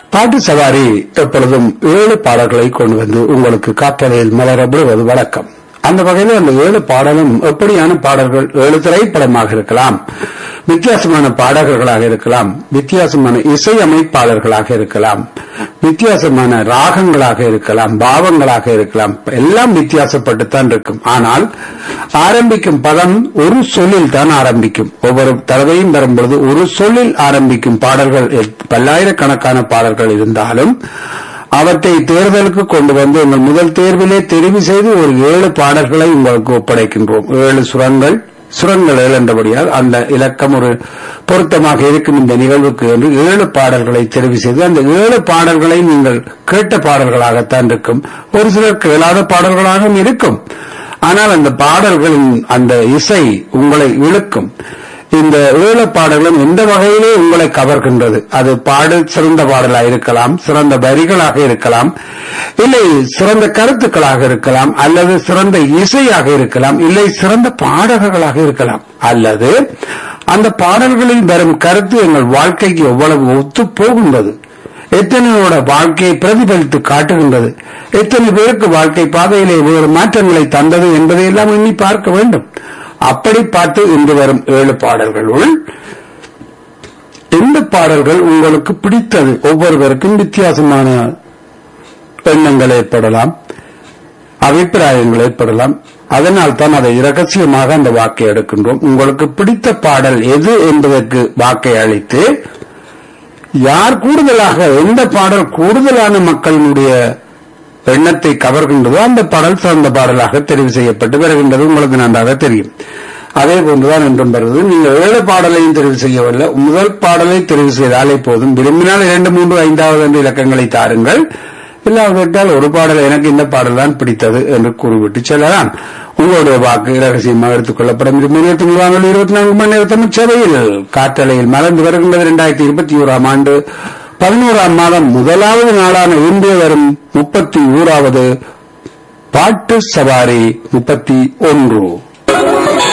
பாட்டு சவாரி எப்பொழுதும் ஏழு பாடல்களை கொண்டு வந்து உங்களுக்கு காற்றலையில் மலர விடுவது வழக்கம் அந்த வகையில் அந்த ஏழு பாடலும் எப்படியான பாடல்கள் ஏழு திரைப்படமாக இருக்கலாம் வித்தியாசமான பாடகர்களாக இருக்கலாம் வித்தியாசமான இசை அமைப்பாளர்களாக இருக்கலாம் வித்தியாசமான ராகங்களாக இருக்கலாம் பாவங்களாக இருக்கலாம் எல்லாம் வித்தியாசப்பட்டுத்தான் இருக்கும் ஆனால் ஆரம்பிக்கும் பதம் ஒரு சொல்லில் தான் ஆரம்பிக்கும் ஒவ்வொரு தடவையும் வரும்பொழுது ஒரு சொல்லில் ஆரம்பிக்கும் பாடல்கள் பல்லாயிரக்கணக்கான பாடல்கள் இருந்தாலும் அவற்றை தேர்தலுக்கு கொண்டு வந்து உங்கள் முதல் தேர்விலே தெரிவு செய்து ஒரு ஏழு பாடல்களை உங்களுக்கு ஒப்படைக்கின்றோம் ஏழு சுரங்கள் சுரங்கள் ஏழு என்றபடியால் அந்த இலக்கம் ஒரு பொருத்தமாக இருக்கும் இந்த நிகழ்வுக்கு என்று ஏழு பாடல்களை தெரிவு செய்து அந்த ஏழு பாடல்களை நீங்கள் கேட்ட பாடல்களாகத்தான் இருக்கும் ஒரு சிலர் கேளாத பாடல்களாகவும் இருக்கும் ஆனால் அந்த பாடல்களின் அந்த இசை உங்களை இழுக்கும் இந்த ஏழு பாடல்களும் எந்த வகையிலே உங்களை கவர்கின்றது அது பாடல் சிறந்த பாடலாக இருக்கலாம் சிறந்த வரிகளாக இருக்கலாம் இல்லை சிறந்த கருத்துக்களாக இருக்கலாம் அல்லது சிறந்த இசையாக இருக்கலாம் இல்லை சிறந்த பாடகர்களாக இருக்கலாம் அல்லது அந்த பாடல்களில் வரும் கருத்து எங்கள் வாழ்க்கைக்கு எவ்வளவு ஒத்து போகின்றது எத்தனையோட வாழ்க்கையை பிரதிபலித்து காட்டுகின்றது எத்தனை பேருக்கு வாழ்க்கை பாதையிலே வேறு மாற்றங்களை தந்தது என்பதை எல்லாம் எண்ணி பார்க்க வேண்டும் அப்படி பார்த்து இன்று வரும் ஏழு பாடல்களுள் எந்த பாடல்கள் உங்களுக்கு பிடித்தது ஒவ்வொருவருக்கும் வித்தியாசமான எண்ணங்கள் ஏற்படலாம் அபிப்பிராயங்கள் ஏற்படலாம் அதனால் தான் அதை இரகசியமாக அந்த வாக்கை எடுக்கின்றோம் உங்களுக்கு பிடித்த பாடல் எது என்பதற்கு வாக்கை அளித்து யார் கூடுதலாக எந்த பாடல் கூடுதலான மக்களினுடைய எண்ணத்தை கவர்கின்றதோ அந்த பாடல் சிறந்த பாடலாக தெரிவு செய்யப்பட்டு வருகின்றது உங்களுக்கு நன்றாக தெரியும் அதே போன்றுதான் என்றும் வருவது நீங்கள் ஏழு பாடலையும் தெரிவு செய்யவில்லை முதல் பாடலை தெரிவு செய்தாலே போதும் விரும்பினால் இரண்டு மூன்று ஐந்தாவது என்ற இலக்கங்களை தாருங்கள் இல்லாவிட்டால் ஒரு பாடல் எனக்கு இந்த பாடல் தான் பிடித்தது என்று கூறிவிட்டு செல்லலாம் உங்களுடைய வாக்கு ரகசியமாக எடுத்துக் கொள்ளப்படும் இருபத்தி மூணாம் இருபத்தி நான்கு மணி நேர தமிழ் சேவையில் காற்றலையில் மலர்ந்து வருகின்றது இரண்டாயிரத்தி இருபத்தி ஓராம் ஆண்டு பதினோராம் மாதம் முதலாவது நாளான இன்று வரும் முப்பத்தி ஓராவது பாட்டு சவாரி முப்பத்தி ஒன்று